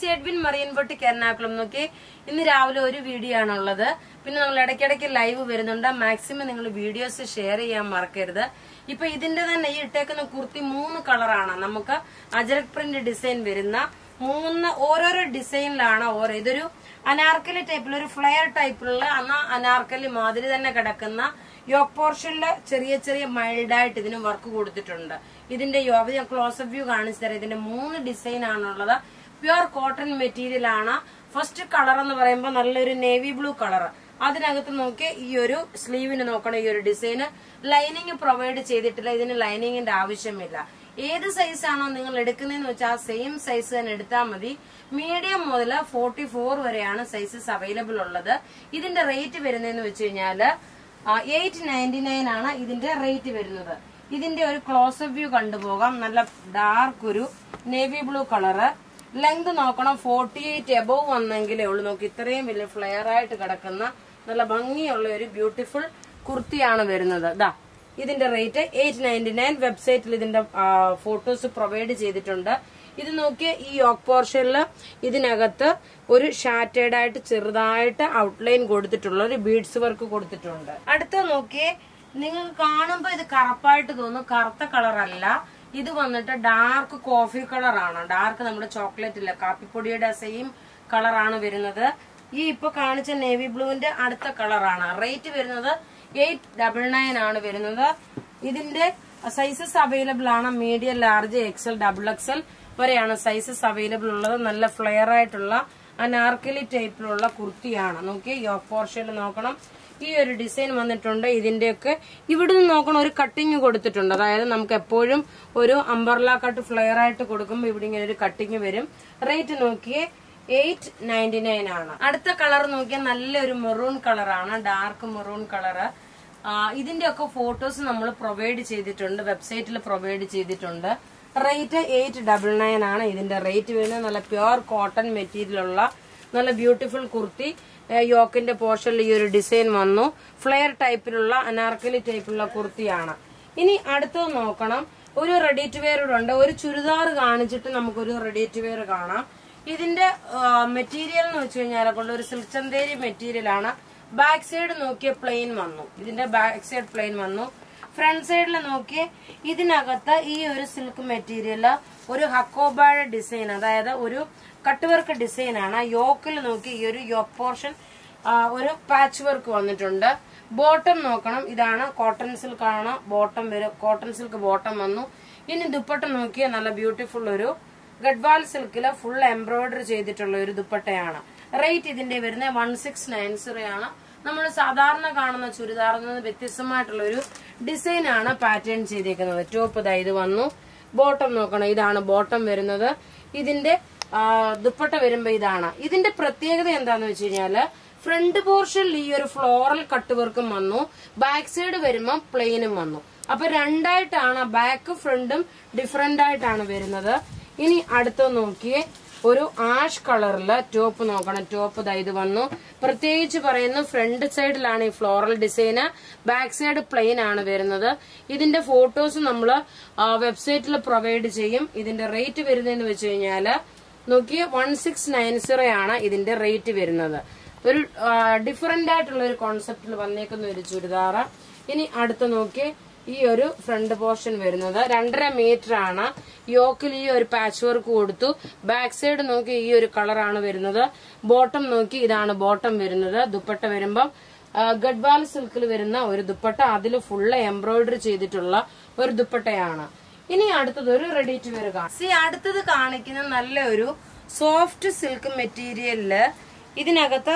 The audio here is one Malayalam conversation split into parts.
എഡ്വിൻ മറിയൻപൊട്ടിക്ക് എറണാകുളം നോക്കി ഇന്ന് രാവിലെ ഒരു വീഡിയോ ആണുള്ളത് പിന്നെ നമ്മൾ ഇടയ്ക്കിടയ്ക്ക് ലൈവ് വരുന്നുണ്ട് മാക്സിമം നിങ്ങൾ വീഡിയോസ് ഷെയർ ചെയ്യാൻ മറക്കരുത് ഇപ്പൊ ഇതിന്റെ തന്നെ ഈ ഇട്ടേക്കുന്ന കുർത്തി മൂന്ന് കളറാണ് നമുക്ക് അജരക് പ്രിന്റ് ഡിസൈൻ വരുന്ന മൂന്ന് ഓരോരോ ഡിസൈനിലാണ് ഓരോ ഇതൊരു അനാർക്കലി ടൈപ്പിൽ ഒരു ഫ്ലെയർ ടൈപ്പിലുള്ള എന്നാ അനാർക്കലി മാതിരി തന്നെ കിടക്കുന്ന യോക്ക് പോർഷനില് ചെറിയ ചെറിയ മൈൽഡായിട്ട് ഇതിന് വർക്ക് കൊടുത്തിട്ടുണ്ട് ഇതിന്റെ യോബ് ഞാൻ ക്ലോസപ്പ് വ്യൂ കാണിച്ചു തരാം ഇതിന്റെ മൂന്ന് ഡിസൈൻ ആണുള്ളത് പ്യുർ കോട്ടൺ മെറ്റീരിയൽ ആണ് ഫസ്റ്റ് കളർ എന്ന് പറയുമ്പോൾ നല്ലൊരു നേവി ബ്ലൂ കളർ അതിനകത്ത് നോക്കി ഈ ഒരു സ്ലീവിന് നോക്കണം ഈ ഒരു ഡിസൈന് ലൈനിങ് പ്രൊവൈഡ് ചെയ്തിട്ടില്ല ഇതിന് ലൈനിങ്ങിന്റെ ആവശ്യമില്ല ഏത് സൈസ് ആണോ നിങ്ങൾ എടുക്കുന്നതെന്ന് വെച്ചാൽ ആ സെയിം സൈസ് തന്നെ എടുത്താൽ മതി മീഡിയം മുതൽ ഫോർട്ടി ഫോർ വരെയാണ് സൈസസ് അവൈലബിൾ ഉള്ളത് ഇതിന്റെ റേറ്റ് വരുന്നതെന്ന് വെച്ച് കഴിഞ്ഞാല് എയ്റ്റ് നയൻറ്റി നയൻ ആണ് ഇതിന്റെ റേറ്റ് വരുന്നത് ഇതിന്റെ ഒരു ക്ലോസപ്പ് വ്യൂ കണ്ടുപോകാം നല്ല ഡാർക്ക് ഒരു നേവി ബ്ലൂ കളറ് ലെങ്ത് നോക്കണം ഫോർട്ടി എയ്റ്റ് എബവ് വന്നെങ്കിലേ ഉള്ളൂ നോക്കി ഇത്രയും വലിയ ഫ്ലെയർ ആയിട്ട് കിടക്കുന്ന നല്ല ഭംഗിയുള്ള ഒരു ബ്യൂട്ടിഫുൾ കുർത്തിയാണ് വരുന്നത് ദാ ഇതിന്റെ റേറ്റ് എയ്റ്റ് നയൻറ്റി നയൻ വെബ്സൈറ്റിൽ ഇതിന്റെ ഫോട്ടോസ് പ്രൊവൈഡ് ചെയ്തിട്ടുണ്ട് ഇത് നോക്കിയ ഈ യോക്ക് പോർഷനിൽ ഇതിനകത്ത് ഒരു ഷാറ്റേഡ് ആയിട്ട് ചെറുതായിട്ട് ഔട്ട്ലൈൻ കൊടുത്തിട്ടുള്ള ഒരു ബീഡ്സ് വർക്ക് കൊടുത്തിട്ടുണ്ട് അടുത്ത നോക്കിയേ നിങ്ങൾ കാണുമ്പോൾ ഇത് കറുപ്പായിട്ട് തോന്നും കറുത്ത കളർ അല്ല ഇത് വന്നിട്ട് ഡാർക്ക് കോഫി കളറാണ് ഡാർക്ക് നമ്മുടെ ചോക്ലേറ്റ് ഇല്ല കാപ്പിപ്പൊടിയുടെ സെയിം കളറാണ് വരുന്നത് ഈ ഇപ്പൊ കാണിച്ച നേവി ബ്ലൂവിന്റെ അടുത്ത കളറാണ് റേറ്റ് വരുന്നത് എയ്റ്റ് ഡബിൾ നയൻ ആണ് വരുന്നത് ഇതിന്റെ സൈസസ് അവൈലബിൾ ആണ് medium large XL double XL വരെയാണ് സൈസസ് അവൈലബിൾ ഉള്ളത് നല്ല ഫ്ലെയർ ആയിട്ടുള്ള അനാർക്കലി ടൈപ്പിലുള്ള കുർത്തിയാണ് നോക്കി യോക്ക് പോർഷനിൽ നോക്കണം ഈ ഒരു ഡിസൈൻ വന്നിട്ടുണ്ട് ഇതിന്റെയൊക്കെ ഇവിടുന്ന് നോക്കണം ഒരു കട്ടിങ് കൊടുത്തിട്ടുണ്ട് അതായത് നമുക്ക് എപ്പോഴും ഒരു അംബർല കട്ട് ഫ്ലെയർ ആയിട്ട് കൊടുക്കുമ്പോൾ ഇവിടെ ഇങ്ങനെ ഒരു കട്ടിങ് വരും റേറ്റ് നോക്കിയേ എയ്റ്റ് നയൻറ്റി നയൻ ആണ് അടുത്ത കളർ നോക്കിയാൽ നല്ലൊരു മെറൂൺ കളറാണ് ഡാർക്ക് മെറൂൺ കളറ് ഇതിന്റെ ഒക്കെ ഫോട്ടോസ് നമ്മൾ പ്രൊവൈഡ് ചെയ്തിട്ടുണ്ട് വെബ്സൈറ്റിൽ പ്രൊവൈഡ് ചെയ്തിട്ടുണ്ട് റേറ്റ് എയ്റ്റ് ഡബിൾ നയൻ ആണ് ഇതിന്റെ റേറ്റ് വരുന്നത് നല്ല പ്യുർ കോട്ടൺ മെറ്റീരിയൽ ഉള്ള നല്ല ബ്യൂട്ടിഫുൾ കുർത്തി യോക്കിന്റെ പോർഷനിൽ ഈ ഒരു ഡിസൈൻ വന്നു ഫ്ലെയർ ടൈപ്പിലുള്ള അനാർക്കലി ടൈപ്പിലുള്ള കുർത്തിയാണ് ഇനി അടുത്തത് നോക്കണം ഒരു റെഡി ടു വെയർ ഉണ്ട് ഒരു ചുരിദാർ കാണിച്ചിട്ട് നമുക്കൊരു റെഡി ടു വെയർ കാണാം ഇതിന്റെ മെറ്റീരിയൽ എന്ന് വെച്ച് കഴിഞ്ഞാൽ കൊണ്ട് ഒരു സിൽക്ക് ചന്തേരി മെറ്റീരിയൽ ആണ് ബാക്ക് സൈഡ് നോക്കിയ പ്ലെയിൻ വന്നു ഇതിന്റെ ബാക്ക് സൈഡ് പ്ലെയിൻ വന്നു ഫ്രണ്ട് സൈഡിൽ നോക്കിയ ഇതിനകത്ത് ഈ ഒരു സിൽക്ക് മെറ്റീരിയൽ ഒരു ഹക്കോബാഴ ഡിസൈൻ അതായത് ഒരു കട്ട് വർക്ക് ഡിസൈൻ ആണ് യോക്കിൽ നോക്കി ഈ ഒരു യോക്ക് പോർഷൻ ഒരു പാച്ച് വർക്ക് വന്നിട്ടുണ്ട് ബോട്ടം നോക്കണം ഇതാണ് കോട്ടൺ സിൽക്ക് ആണ് ബോട്ടം വരും കോട്ടൺ സിൽക്ക് ബോട്ടം വന്നു ഇനി ദുപ്പട്ട നോക്കിയാൽ നല്ല ബ്യൂട്ടിഫുൾ ഒരു ഗഡ്വാൾ സിൽക്കില് ഫുൾ എംബ്രോയിഡറി ചെയ്തിട്ടുള്ള ഒരു ദുപ്പട്ടയാണ് റേറ്റ് ഇതിന്റെ വരുന്നത് വൺ സിക്സ് നയൻ സീറോ ആണ് നമ്മൾ സാധാരണ കാണുന്ന ചുരിദാറിൽ നിന്ന് വ്യത്യസ്തമായിട്ടുള്ള ഒരു ഡിസൈൻ ആണ് പാറ്റേൺ ചെയ്തേക്കുന്നത് ടോപ്പ് ഇതാ ഇത് വന്നു ബോട്ടം നോക്കണം ഇതാണ് ബോട്ടം വരുന്നത് ഇതിന്റെ ദുപ്പട്ട വരുമ്പോ ഇതാണ് ഇതിന്റെ പ്രത്യേകത എന്താന്ന് വെച്ച് കഴിഞ്ഞാല് ഫ്രണ്ട് പോർഷനിൽ ഈ ഒരു ഫ്ലോറൽ കട്ട് വർക്കും വന്നു ബാക്ക് സൈഡ് വരുമ്പോൾ പ്ലെയിനും വന്നു അപ്പൊ രണ്ടായിട്ടാണ് ബാക്ക് ഫ്രണ്ടും ഡിഫറെന്റ് ആയിട്ടാണ് വരുന്നത് ഇനി അടുത്ത നോക്കിയേ ഒരു ആഷ് കളറില് ടോപ്പ് നോക്കണം ടോപ്പ് ഇതാ ഇത് വന്നു പ്രത്യേകിച്ച് പറയുന്നു ഫ്രണ്ട് സൈഡിലാണ് ഈ ഫ്ലോറൽ ഡിസൈന് ബാക്ക് സൈഡ് പ്ലെയിൻ ആണ് വരുന്നത് ഇതിന്റെ ഫോട്ടോസ് നമ്മൾ വെബ്സൈറ്റിൽ പ്രൊവൈഡ് ചെയ്യും ഇതിന്റെ റേറ്റ് വരുന്നതെന്ന് വെച്ച് കഴിഞ്ഞാല് നോക്കിയ വൺ സിക്സ് നയൻ സീറോ ആണ് ഇതിന്റെ റേറ്റ് വരുന്നത് ഒരു ഡിഫറെന്റ് ആയിട്ടുള്ള ഒരു കോൺസെപ്റ്റിൽ വന്നേക്കുന്ന ഒരു ചുരിദാർ ഇനി അടുത്ത് നോക്കി ഈ ഒരു ഫ്രണ്ട് പോർഷൻ വരുന്നത് രണ്ടര മീറ്റർ ആണ് യോക്കിൽ ഈ ഒരു പാച്ച് വർക്ക് കൊടുത്തു ബാക്ക് സൈഡ് നോക്കി ഈ ഒരു കളറാണ് വരുന്നത് ബോട്ടം നോക്കി ഇതാണ് ബോട്ടം വരുന്നത് ദുപ്പട്ട വരുമ്പം ഗഡ്വാൽ സിൽക്കിൽ വരുന്ന ഒരു ദുപ്പട്ട അതിൽ ഫുള്ള് എംബ്രോയിഡറി ചെയ്തിട്ടുള്ള ഒരു ദുപ്പട്ടയാണ് ഇനി അടുത്തത് ഒരു റെഡി ടു വെയർ കാണാം സി അടുത്തത് കാണിക്കുന്ന നല്ല ഒരു സോഫ്റ്റ് സിൽക്ക് മെറ്റീരിയലില് ഇതിനകത്ത്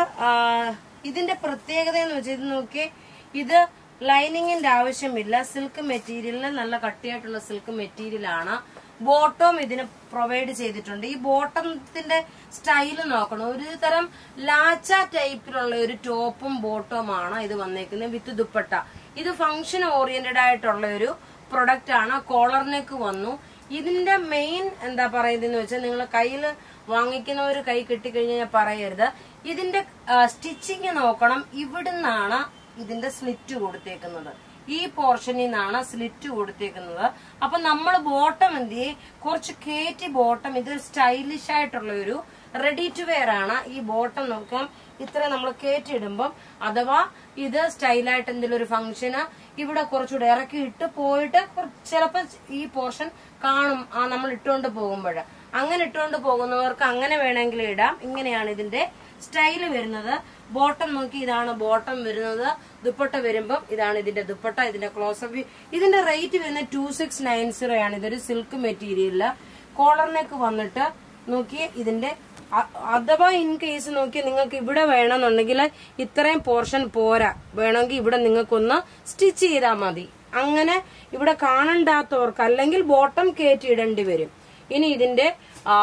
ഇതിന്റെ പ്രത്യേകത എന്ന് വെച്ചാൽ ഇത് നോക്കി ഇത് ലൈനിങ്ങിന്റെ ആവശ്യമില്ല സിൽക്ക് മെറ്റീരിയലിന് നല്ല കട്ടിയായിട്ടുള്ള സിൽക്ക് മെറ്റീരിയൽ ആണ് ബോട്ടം ഇതിന് പ്രൊവൈഡ് ചെയ്തിട്ടുണ്ട് ഈ ബോട്ടത്തിന്റെ സ്റ്റൈല് നോക്കണം ഒരു തരം ലാച്ച ടൈപ്പിലുള്ള ഒരു ടോപ്പും ബോട്ടവുമാണ് ഇത് വന്നേക്കുന്നത് വിത്ത് ദുപ്പട്ട ഇത് ഫംഗ്ഷൻ ഓറിയന്റഡ് ആയിട്ടുള്ള ഒരു പ്രൊഡക്റ്റ് ആണ് കോളർ നെക്ക് വന്നു ഇതിന്റെ മെയിൻ എന്താ പറയുന്നതെന്ന് വെച്ചാൽ നിങ്ങൾ കയ്യിൽ വാങ്ങിക്കുന്നവർ കൈ കിട്ടിക്കഴിഞ്ഞാൽ പറയരുത് ഇതിന്റെ സ്റ്റിച്ചിങ് നോക്കണം ഇവിടുന്നാണ് ഇതിന്റെ സ്ലിറ്റ് കൊടുത്തേക്കുന്നത് ഈ പോർഷനിൽ നിന്നാണ് സ്ലിറ്റ് കൊടുത്തേക്കുന്നത് അപ്പൊ നമ്മൾ ബോട്ടം എന്ത് ചെയ്യും കുറച്ച് കയറ്റി ബോട്ടം ഇത് സ്റ്റൈലിഷ് ആയിട്ടുള്ള ഒരു റെഡി ടു വെയർ ആണ് ഈ ബോട്ടം നോക്കാം ഇത്ര നമ്മൾ കയറ്റിയിടുമ്പം അഥവാ ഇത് സ്റ്റൈലായിട്ട് എന്തെങ്കിലും ഒരു ഫംഗ്ഷന് ഇവിടെ കുറച്ചുകൂടെ ഇറക്കി ഇട്ട് പോയിട്ട് ചിലപ്പോൾ ഈ പോർഷൻ കാണും ആ നമ്മൾ ഇട്ടുകൊണ്ട് പോകുമ്പോൾ അങ്ങനെ ഇട്ടുകൊണ്ട് പോകുന്നവർക്ക് അങ്ങനെ വേണമെങ്കിൽ ഇടാം ഇങ്ങനെയാണ് ഇതിന്റെ സ്റ്റൈല് വരുന്നത് ബോട്ടം നോക്കി ഇതാണ് ബോട്ടം വരുന്നത് ദുപ്പട്ട വരുമ്പം ഇതാണ് ഇതിന്റെ ദുപ്പട്ട ഇതിന്റെ ക്ലോസപ്പ് ഇതിന്റെ റേറ്റ് വരുന്നത് ടു സിക്സ് നയൻ സീറോ ആണ് ഇതൊരു സിൽക്ക് മെറ്റീരിയലില് കോളർ നെക്ക് വന്നിട്ട് നോക്കിയേ ഇതിന്റെ അ- അഥവാ ഇൻ കേസ് നോക്കി നിങ്ങൾക്ക് ഇവിടെ വേണമെന്നുണ്ടെങ്കിൽ ഇത്രയും പോർഷൻ പോരാ വേണമെങ്കിൽ ഇവിടെ നിങ്ങൾക്കൊന്ന് സ്റ്റിച്ച് ചെയ്താൽ മതി അങ്ങനെ ഇവിടെ കാണണ്ടാത്തവർക്ക് അല്ലെങ്കിൽ ബോട്ടം കയറ്റി ഇടേണ്ടി വരും ഇനി ഇതിന്റെ ആ,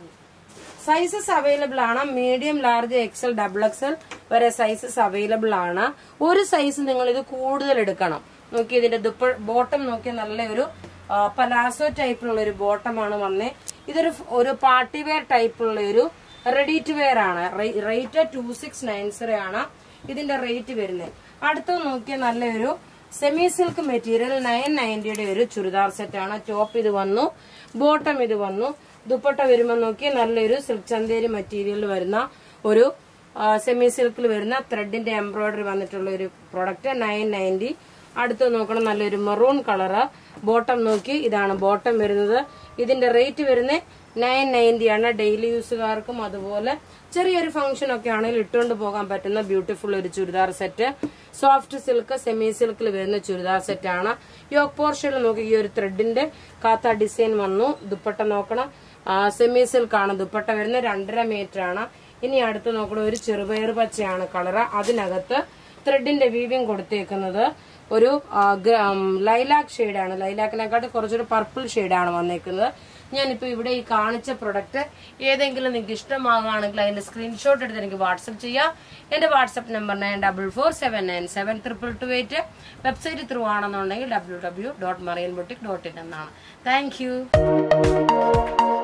സൈസസ് അവൈലബിൾ ആണ് medium large XL double XL വരെ സൈസസ് അവൈലബിൾ ആണ് ഒരു സൈസ് നിങ്ങൾ ഇത് കൂടുതൽ എടുക്കണം നോക്കി ഇതിന്റെ ദുപ്പ ബോട്ടം നോക്കി നല്ലൊരു ആ, പലാസോ ടൈപ്പിലുള്ള ഒരു ബോട്ടമാണ് വന്നേ ഇതൊരു ഫ്- ഒരു പാർട്ടി വെയർ ടൈപ്പുള്ള ഒരു റെഡി ടു വെയർ ആണ് rate two six nine zero ആണ് ഇതിന്റെ റേറ്റ് വരുന്നത് അടുത്ത നോക്കിയ നല്ലൊരു സെമി സിൽക്ക് മെറ്റീരിയൽ നയൻ നയൻറ്റിയുടെ ഒരു ചുരിദാർ സെറ്റ് ആണ് ടോപ്പ് ഇത് വന്നു ബോട്ടം ഇത് വന്നു ദുപ്പട്ട വരുമ്പോൾ നോക്കി നല്ലൊരു സിൽക്ക് ചന്തേരി മെറ്റീരിയലിൽ വരുന്ന ഒരു സെമി സിൽക്കിൽ വരുന്ന ത്രെഡിന്റെ എംബ്രോയിഡറി വന്നിട്ടുള്ള ഒരു പ്രൊഡക്റ്റ് നയൻ നയൻറ്റി അടുത്ത് നോക്കണം നല്ലൊരു മെറൂൺ കളറ് ബോട്ടം നോക്കി ഇതാണ് ബോട്ടം വരുന്നത് ഇതിന്റെ റേറ്റ് വരുന്നത് നയൻ നയൻറ്റി ആണ് ഡെയിലി യൂസുകാർക്കും അതുപോലെ ചെറിയൊരു ഫംഗ്ഷൻ ഒക്കെ ആണെങ്കിൽ ഇട്ടുകൊണ്ട് പോകാൻ പറ്റുന്ന ബ്യൂട്ടിഫുൾ ഒരു churidar set soft silk semi സിൽക്കിൽ വരുന്ന ചുരിദാർ സെറ്റ് ആണ് യോക്ക് പോർഷനിൽ നോക്കി ഈ ഒരു ത്രെഡിന്റെ കാത്ത ഡിസൈൻ വന്നു ദുപ്പട്ട നോക്കണം സെമി സിൽക്ക് ആണ് ദുപ്പട്ട വരുന്നത് രണ്ടര മീറ്റർ ആണ് ഇനി അടുത്ത് നോക്കണം ഒരു ചെറുപയർ പച്ചയാണ് കളറ് അതിനകത്ത് ത്രെഡിന്റെ വീവിങ് കൊടുത്തേക്കുന്നത് ഒരു ലൈലാക്ക് ഷെയ്ഡാണ് ലൈലാക്കിനെക്കാട്ട് കുറച്ചൊരു പർപ്പിൾ ഷെയ്ഡാണ് വന്നേക്കുന്നത് ഞാനിപ്പോൾ ഇവിടെ ഈ കാണിച്ച പ്രൊഡക്റ്റ് ഏതെങ്കിലും നിങ്ങൾക്ക് ഇഷ്ടമാകുകയാണെങ്കിൽ അതിന്റെ സ്ക്രീൻഷോട്ട് എടുത്ത് എനിക്ക് വാട്സപ്പ് ചെയ്യാം എന്റെ WhatsApp number nine double four seven nine seven triple two eight website through ആണെന്നുണ്ടെങ്കിൽ W W dot Marian boutique dot in എന്നാണ് താങ്ക് യു